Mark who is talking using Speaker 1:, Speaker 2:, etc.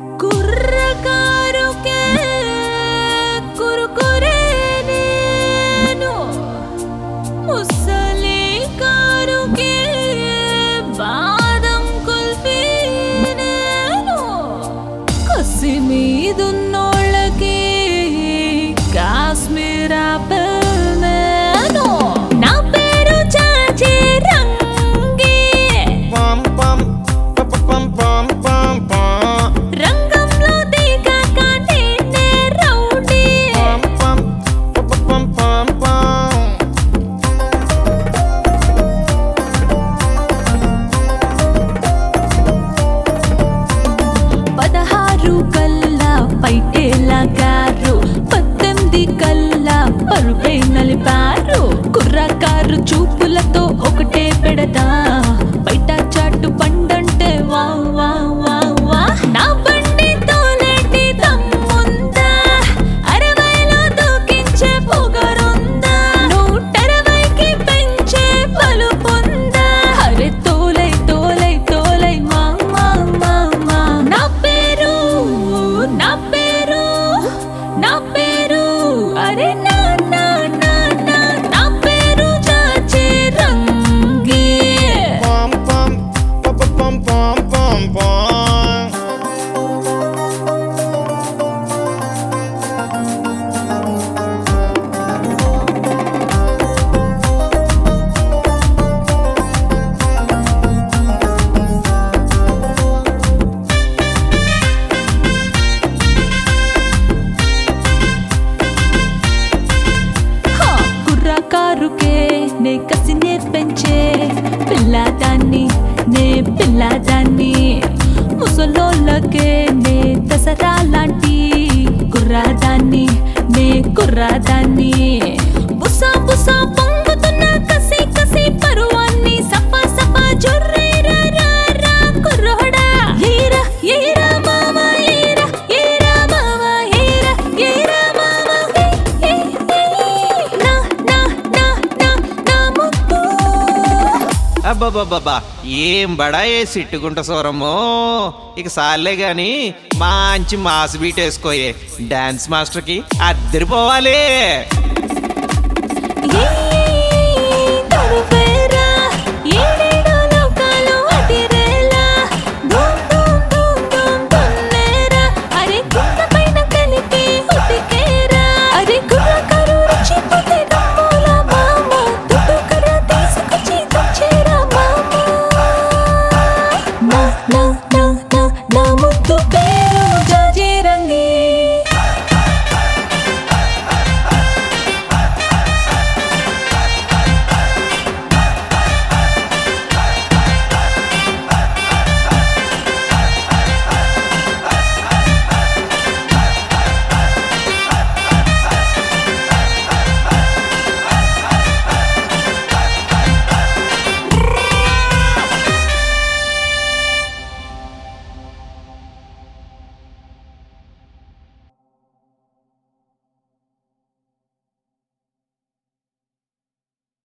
Speaker 1: కుర్రకారుకే కురుకురే నేను ముసలి కారుకే బాదం కుల్ఫీ నేను కసి మీదున్నోళ్ళకి కాశ్మీర్ ఆపిల్ నేను నా పేరు చాచే రంగే
Speaker 2: Pam pam pam pam pam pam pam
Speaker 1: రంగంలో దిగాక నేనే rowdy
Speaker 2: pam pam pam pam pam
Speaker 1: పదహారు కల్లా పైటేలాగారు పద్దెనిమిది కల్లా పరుపై నలిపారు కుర్రకారు చూపులతో ఒకటే పెడతా బయట చాటు బండంటే వా వా వా వా నా బండి తోలేటి దమ్ముందా అరవైలో దూకించే పొగరుందా నూటరవైకి పెంచే పలుపుందా అరే తోలై తోలై తోలై మా మా మా మా నా పేరు నా పేరు నా పేరు అరే నా నా నా నా నా పేరు చాచే రంగే
Speaker 2: pam pam pam pam pam pam
Speaker 1: హా, కుర్రకారుకే నే కసి నేర్పించే పిల్లదాన్ని నే పిల్లదాన్ని ముసలోళ్ళకే నే దసరా లాంటి కుర్రాదాన్ని నే కుర్రాదాన్ని బుసా బుసా పొంగుతున్న కసి కసి పరువాన్ని సఫా సఫా జొర్రేరా రా రా కుర్రోడా ఏరా ఏరా మామా ఏరా ఏరా మామా ఏరా ఏరా మామా హే హే హే నా నా నా నా నా ముద్దు
Speaker 2: అబ్బబ్బబ్బబ్బా ఏం బడా ఏ సిట్టుకుంట సోరమ్మో ఇక సాలే గాని మంచి మాస్ బీట్ వేసుకోయే డాన్స్ మాస్టర్ కి అద్దరిపోవాలి
Speaker 1: ఏ